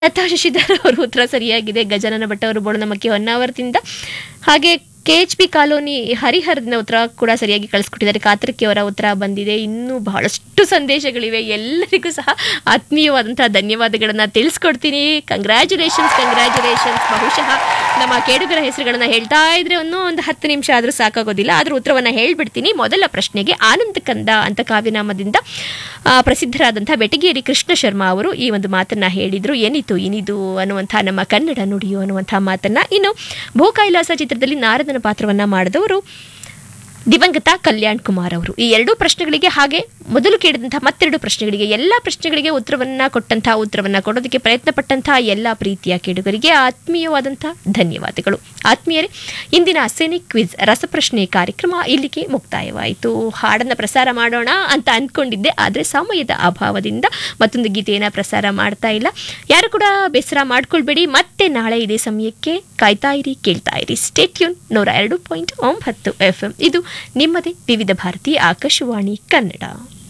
ಲತಾ ಶಶಿಧರ್ ಅವರು ಉತ್ತರ ಸರಿಯಾಗಿದೆ ಗಜಾನನ ಭಟ್ ಅವರು ಬೋಳನಮಕ್ಕಿ ಹೊನ್ನಾವರದಿಂದ ಹಾಗೆ ಕೆ ಎಚ್ ಪಿ ಕಾಲೋನಿ ಹರಿಹರದಿಂದ ಉತ್ತರ ಕೂಡ ಸರಿಯಾಗಿ ಕಳಿಸ್ಕೊಟ್ಟಿದ್ದಾರೆ ಕಾತರಕ್ಕೆ ಅವರ ಉತ್ತರ ಬಂದಿದೆ ಇನ್ನೂ ಬಹಳಷ್ಟು ಸಂದೇಶಗಳಿವೆ ಎಲ್ಲರಿಗೂ ಸಹ ಆತ್ಮೀಯವಾದಂತಹ ಧನ್ಯವಾದಗಳನ್ನ ತಿಳಿಸ್ಕೊಡ್ತೀನಿ ಕಂಗ್ರ್ಯಾಚುಲೇಷನ್ಸ್ ಕಂಗ್ರ್ಯಾಚುಲೇಷನ್ಸ್ ಬಹುಶಃ ನಮ್ಮ ಕೇಡುಗರ ಹೆಸರುಗಳನ್ನ ಹೇಳ್ತಾ ಇದ್ರೆ ಇನ್ನೂ ಒಂದು ಹತ್ತು ನಿಮಿಷ ಆದರೂ ಸಾಕಾಗೋದಿಲ್ಲ ಆದ್ರೂ ಉತ್ತರವನ್ನ ಹೇಳ್ಬಿಡ್ತೀನಿ ಮೊದಲ ಪ್ರಶ್ನೆಗೆ ಆನಂದ ಕಂದ ಅಂತ ಕಾವ್ಯನಾಮದಿಂದ ಆ, ಪ್ರಸಿದ್ಧರಾದಂತಹ ಬೆಟಗೇರಿ ಕೃಷ್ಣ ಶರ್ಮಾ ಅವರು ಈ ಒಂದು ಮಾತನ್ನ ಹೇಳಿದ್ರು ಏನಿತು ಇನಿದು ಅನ್ನುವಂಥ ನಮ್ಮ ಕನ್ನಡ ನುಡಿಯು ಅನ್ನುವಂಥ ಮಾತನ್ನ ಇನ್ನು ಭೂ ಕೈಲಾಸ ಚಿತ್ರದಲ್ಲಿ ನಾರದನ ಪಾತ್ರವನ್ನ ಮಾಡಿದವರು ದಿವಂಗತ ಕಲ್ಯಾಣ್ ಕುಮಾರ್ ಅವರು ಈ ಎರಡೂ ಪ್ರಶ್ನೆಗಳಿಗೆ ಹಾಗೆ ಮೊದಲು ಕೇಳಿದಂತಹ ಮತ್ತೆರಡು ಪ್ರಶ್ನೆಗಳಿಗೆ ಎಲ್ಲ ಪ್ರಶ್ನೆಗಳಿಗೆ ಉತ್ತರವನ್ನ ಕೊಟ್ಟಂತಹ ಉತ್ತರವನ್ನ ಕೊಡೋದಕ್ಕೆ ಪ್ರಯತ್ನ ಪಟ್ಟಂತಹ ಎಲ್ಲ ಪ್ರೀತಿಯ ಕೇಳುಗರಿಗೆ ಆತ್ಮೀಯವಾದಂತಹ ಧನ್ಯವಾದಗಳು ಆತ್ಮೀಯರೇ ಇಂದಿನ ಸೆನಿಕ್ ಕ್ವಿಜ್ ರಸಪ್ರಶ್ನೆ ಕಾರ್ಯಕ್ರಮ ಇಲ್ಲಿಗೆ ಮುಕ್ತಾಯವಾಯಿತು ಹಾಡನ್ನ ಪ್ರಸಾರ ಮಾಡೋಣ ಅಂತ ಅಂದ್ಕೊಂಡಿದ್ದೆ ಆದರೆ ಸಮಯದ ಅಭಾವದಿಂದ ಮತ್ತೊಂದು ಗೀತೆಯನ್ನ ಪ್ರಸಾರ ಮಾಡ್ತಾ ಇಲ್ಲ ಯಾರು ಕೂಡ ಬೇಸರ ಮಾಡ್ಕೊಳ್ಬೇಡಿ ಮತ್ತೆ ನಾಳೆ ಇದೇ ಸಮಯಕ್ಕೆ ಕಾಯ್ತಾ ಇರಿ ಕೇಳ್ತಾ ಇರಿ ಸ್ಟೇಟ್ಯೂನ್ ನೂರ ಎರಡು ಪಾಯಿಂಟ್ ಒಂಬತ್ತು ಎಫ್ ಇದು ನಿಮ್ಮದೇ ವಿವಿಧ ಭಾರತಿ ಆಕಾಶವಾಣಿ ಕನ್ನಡ